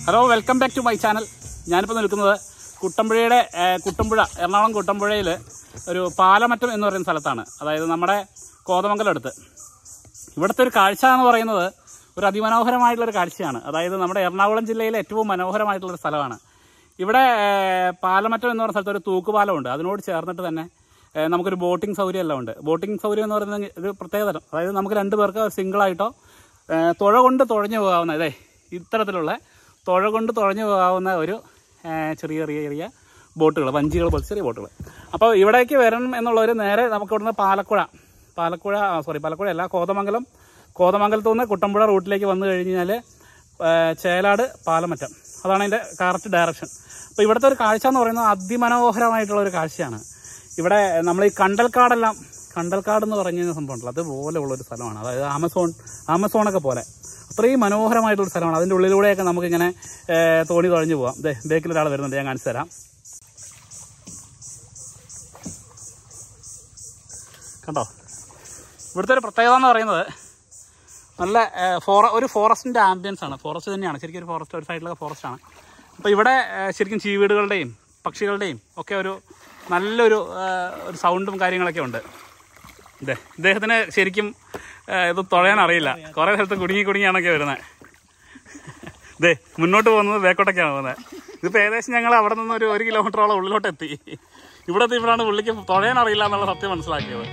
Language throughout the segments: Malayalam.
hello welcome back to my channel ഞാനിപ്പോൾ നിൽക്കുന്നത് കുട്ടമ്പുഴയുടെ ഏഹ്, കുട്ടമ്പുഴ എറണാകുളം കുട്ടമ്പുഴയിൽ ഒരു പാലമറ്റം എന്ന് പറയുന്ന സ്ഥലത്താണ് അതായത് നമ്മുടെ കോതമംഗലം അടുത്ത് ഇവിടുത്തെ ഒരു കാഴ്ച എന്ന് പറയുന്നത് ഒരു അതിമനോഹരമായിട്ടുള്ള ഒരു കാഴ്ചയാണ് അതായത് നമ്മുടെ എറണാകുളം ജില്ലയിലെ ഏറ്റവും മനോഹരമായിട്ടുള്ള ഒരു സ്ഥലമാണ് ഇവിടെ ഏഹ്, പാലമറ്റം എന്ന് പറയുന്ന സ്ഥലത്ത് ഒരു തൂക്കുപാലമുണ്ട് അതിനോട് ചേർന്നിട്ട് തന്നെ ഏഹ്, നമുക്കൊരു ബോട്ടിംഗ് സൗകര്യം എല്ലാം ഉണ്ട് ബോട്ടിംഗ് സൗകര്യം എന്ന് പറയുന്നത് ഒരു പ്രത്യേകതരം അതായത് നമുക്ക് രണ്ട് പേർക്ക് സിംഗിളായിട്ടോ ഏഹ്, തുഴ കൊണ്ട് തുഴഞ്ഞു പോകാവുന്ന ഇതേ ഇത്തരത്തിലുള്ള തുഴ കൊണ്ട് തുഴഞ്ഞു പോകാവുന്ന ഒരു ഏഹ്, ചെറിയ ചെറിയ ചെറിയ ബോട്ടുകൾ വഞ്ചികൾ പോലത്തെ ചെറിയ ബോട്ടുകൾ അപ്പോൾ ഇവിടേക്ക് വരണം എന്നുള്ളവർ നേരെ നമുക്ക് ഇവിടുന്ന് പാലക്കുഴ പാലക്കുഴ സോറി പാലക്കുഴ അല്ല കോതമംഗലം കോതമംഗലത്തു നിന്ന് കുട്ടമ്പുഴ റൂട്ടിലേക്ക് വന്നു കഴിഞ്ഞാൽ ചേലാട് പാലമറ്റം അതാണ് അതിൻ്റെ കറക്റ്റ് ഡയറക്ഷൻ അപ്പോൾ ഇവിടുത്തെ ഒരു കാഴ്ച എന്ന് പറയുന്നത് അതിമനോഹരമായിട്ടുള്ള ഒരു കാഴ്ചയാണ് ഇവിടെ നമ്മൾ ഈ കണ്ടൽക്കാടെല്ലാം കണ്ടൽക്കാട് എന്ന് പറഞ്ഞ സംഭവമുണ്ടല്ലോ അതുപോലെ ഉള്ളൊരു സ്ഥലമാണ് അതായത് ആമസോൺ ആമസോണൊക്കെ പോലെ അത്രയും മനോഹരമായിട്ടുള്ള സ്ഥലമാണ് അതിൻ്റെ ഉള്ളിലൂടെയൊക്കെ നമുക്കിങ്ങനെ ഏഹ്, തോണി തുഴഞ്ഞു പോകാം ദേ ബേക്കിൽ ഒരാൾ വരുന്നുണ്ട് ഞാൻ കാണിച്ചു തരാം കണ്ടോ ഇവിടുത്തെ ഒരു പ്രത്യേകത എന്ന് പറയുന്നത് നല്ല ഏഹ്, ഫോറ ഒരു ഫോറസ്റ്റിൻ്റെ ആംബിയൻസ് ആണ് ഫോറസ്റ്റ് തന്നെയാണ് ശരിക്കും ഒരു ഫോറസ്റ്റ് ഒരു സൈഡിലൊക്കെ ഫോറസ്റ്റ് ആണ് അപ്പോൾ ഇവിടെ ഏഹ്, ശരിക്കും ചീവീടുകളുടെയും പക്ഷികളുടെയും ഒക്കെ ഒരു നല്ലൊരു ഏഹ്, ഒരു സൗണ്ടും കാര്യങ്ങളൊക്കെ ഉണ്ട് ഇതേ ഇദ്ദേഹത്തിന് ശരിക്കും ഏഹ്, ഇത് തുഴയാൻ അറിയില്ല കുറേ സ്ഥലത്ത് കുടുങ്ങി കുടുങ്ങിയാണൊക്കെ വരുന്നത് ഇതേ മുന്നോട്ട് പോകുന്നത് ബേക്കോട്ടൊക്കെയാണ് പോകുന്നത് ഇതിപ്പോൾ ഏകദേശം ഞങ്ങൾ അവിടെ നിന്ന് ഒരു ഒരു കിലോമീറ്ററോളം ഉള്ളിലോട്ട് എത്തി ഇവിടെ എത്തിയപ്പോഴാണ് പുള്ളിക്ക് തുഴയാൻ അറിയില്ല എന്നുള്ള സത്യം മനസ്സിലാക്കിയത്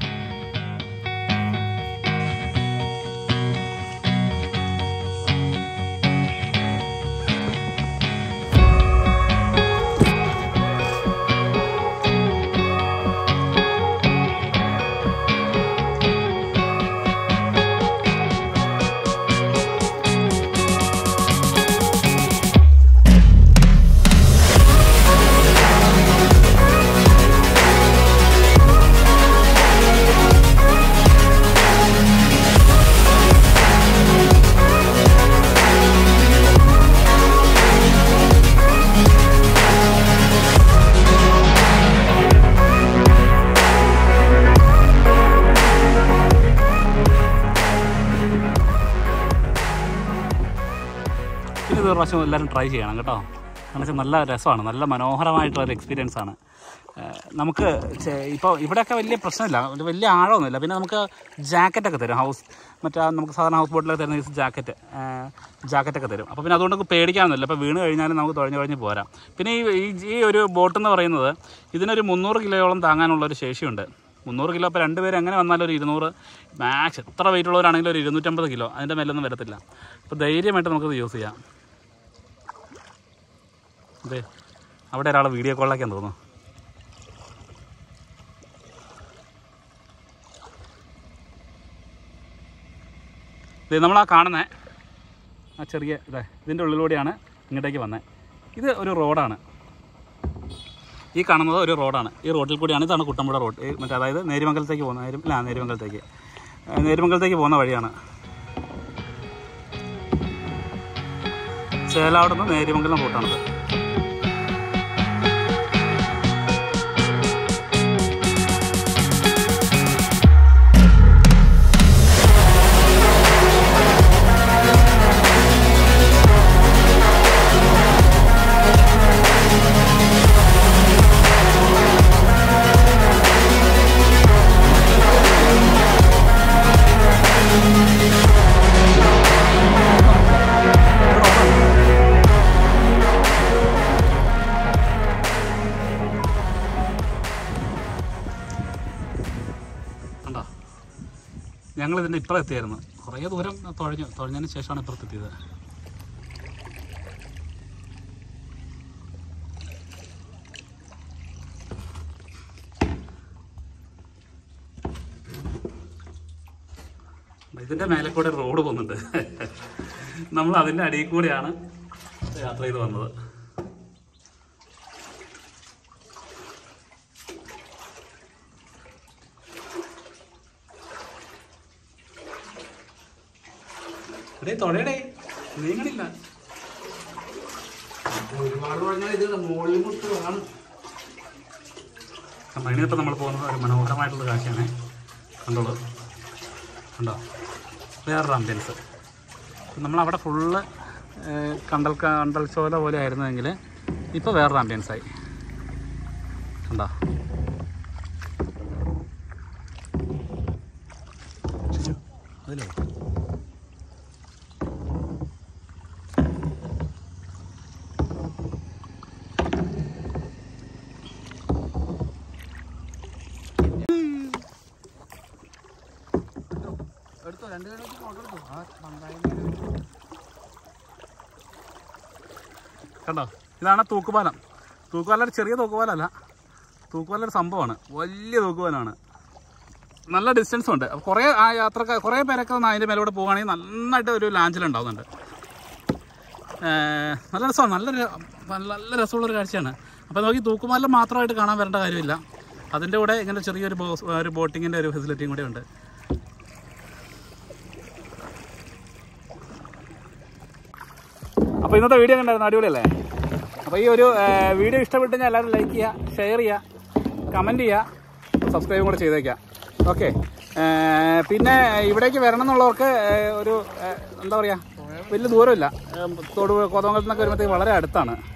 പിന്നെ ഇത് ഒരു പ്രാവശ്യം എല്ലാവരും ട്രൈ ചെയ്യണം കേട്ടോ കാരണം വെച്ചാൽ നല്ല രസമാണ് നല്ല മനോഹരമായിട്ടുള്ള ഒരു എക്സ്പീരിയൻസ് ആണ് ഏഹ് നമുക്ക് ഇപ്പോൾ ഇവിടെയൊക്കെ വലിയ പ്രശ്നമില്ല ഒരു വലിയ ആഴമൊന്നുമില്ല പിന്നെ നമുക്ക് ജാക്കറ്റൊക്കെ തരും ഹൗസ് മറ്റേ ആ നമുക്ക് സാധാരണ ഹൗസ് ബോട്ടിലൊക്കെ തരുന്ന ഈ ജാക്കറ്റ് ജാക്കറ്റൊക്കെ തരും അപ്പോൾ പിന്നെ അതുകൊണ്ട് നമുക്ക് പേടിക്കാനൊന്നുമില്ല ഇപ്പോൾ വീണ് കഴിഞ്ഞാലും നമുക്ക് തുഴഞ്ഞു തുഴഞ്ഞ് പോരാം പിന്നെ ഈ ഈ- ഈ ഒരു ബോട്ട് എന്ന് പറയുന്നത് ഇതിനൊരു മുന്നൂറ് കിലോയോളം താങ്ങാനുള്ള ഒരു ശേഷിയുണ്ട് മുന്നൂറ് കിലോ ഇപ്പോൾ രണ്ട് പേര് എങ്ങനെ വന്നാലും ഒരു ഇരുന്നൂറ് മാക്സ് എത്ര വെയിറ്റ് ഉള്ളവരാണെങ്കിലും ഒരു ഇരുന്നൂറ്റമ്പത് കിലോ അതിൻ്റെ മേലൊന്നും വരത്തില്ല അപ്പോൾ ധൈര്യമായിട്ട് നമുക്കത് യൂസ് ചെയ്യാം അതെ അവിടെ ഒരാൾ വീഡിയോ കോളിലേക്കാൻ തോന്നുന്നു ഇത് നമ്മൾ ആ കാണുന്ന ആ ചെറിയ ഇതേ ഇതിൻ്റെ ഉള്ളിലൂടെയാണ് ഇങ്ങോട്ടേക്ക് വന്നത് ഇത് ഒരു റോഡാണ് ഈ കാണുന്നത് ഒരു റോഡാണ് ഈ റോഡിൽ കൂടിയാണ് ഇതാണ് കുട്ടമ്പുഴ റോഡ് ഈ മറ്റേ അതായത് നേരിമംഗലത്തേക്ക് പോകുന്ന നേരി ഇല്ല നേരിമംഗലത്തേക്ക് ഏഹ് നേരിമംഗലത്തേക്ക് പോകുന്ന വഴിയാണ് ചേലാവിടെ നിന്ന് നേരിമംഗലം റൂട്ടാണിത് കണ്ടോ ഞങ്ങൾ ഇതിൻ്റെ ഇപ്പുറം എത്തിയായിരുന്നു കുറേ ദൂരം തുഴഞ്ഞു തുഴഞ്ഞതിന് ശേഷമാണ് ഇപ്പുറത്തെത്തിയത് ഇതിൻ്റെ മേലെ കൂടെ റോഡ് പോകുന്നുണ്ട് നമ്മൾ അതിൻ്റെ അടിയിൽ കൂടെയാണ് യാത്ര ചെയ്ത് വന്നത് എടേ തൊടയടേ നീങ്ങണില്ല ഒരുപാട് പറഞ്ഞാൽ ഇത് മുകളിൽ മുട്ട് കാണും അപ്പം അതിനിപ്പോൾ നമ്മൾ പോകുന്നത് ഒരു മനോഹരമായിട്ടുള്ള കാഴ്ചയാണ് കണ്ടോളൂ കണ്ടോ വേറൊരു ആംബിയൻസ് നമ്മൾ അവിടെ ഫുള്ള് ഏഹ് കണ്ടൽ കണ്ടൽ ചോല പോലെ ആയിരുന്നെങ്കിൽ ഇപ്പോൾ വേറൊരു ആംബിയൻസ് ആയി കണ്ടോ അതിലോ എടുത്തോ രണ്ട് കിലോമീറ്റർ ഫോട്ടോ എടുത്തോ ആ പന്തായി കണ്ടോ ഇതാണ് തൂക്കുപാലം തൂക്കുപാലം ഒരു ചെറിയ തൂക്കുപാലമല്ല തൂക്കുപാലം ഒരു സംഭവമാണ് വലിയ തൂക്കുപാലമാണ് നല്ല ഡിസ്റ്റൻസും ഉണ്ട് അപ്പോൾ കുറേ ആ യാത്രക്കാർ കുറേ പേരൊക്കെ ഒന്ന് അതിൻ്റെ മേലോട്ട് പോവുകയാണെങ്കിൽ നന്നായിട്ട് ഒരു ലാഞ്ചിലുണ്ടാവുന്നുണ്ട് ഏഹ് നല്ല രസമാണ് നല്ലൊരു നല്ല രസമുള്ളൊരു കാഴ്ചയാണ് അപ്പോൾ നോക്കി തൂക്കുപാലം മാത്രമായിട്ട് കാണാൻ വരേണ്ട കാര്യമില്ല അതിൻ്റെ കൂടെ ഇങ്ങനെ ചെറിയൊരു ബോ ഒരു ബോട്ടിങ്ങിൻ്റെ ഒരു ഫെസിലിറ്റിയും കൂടെ ഉണ്ട് അപ്പോൾ ഇന്നത്തെ വീഡിയോ കണ്ടായിരുന്നു അടിപൊളിയല്ലേ അപ്പോൾ ഈ ഒരു ഏഹ്, വീഡിയോ ഇഷ്ടപ്പെട്ട് കഴിഞ്ഞാൽ എല്ലാവരും ലൈക്ക് ചെയ്യുക ഷെയർ ചെയ്യുക കമൻറ്റ് ചെയ്യുക സബ്സ്ക്രൈബും കൂടെ ചെയ്തേക്കാം ഓക്കെ പിന്നെ ഇവിടേക്ക് വരണം എന്നുള്ളവർക്ക് ഏഹ്, ഒരു ഏഹ്, എന്താ പറയുക വലിയ ദൂരമില്ല ഏഹ്, തൊടു കോതമംഗലത്ത് നിന്നൊക്കെ വരുമ്പോഴത്തേക്ക് വളരെ അടുത്താണ്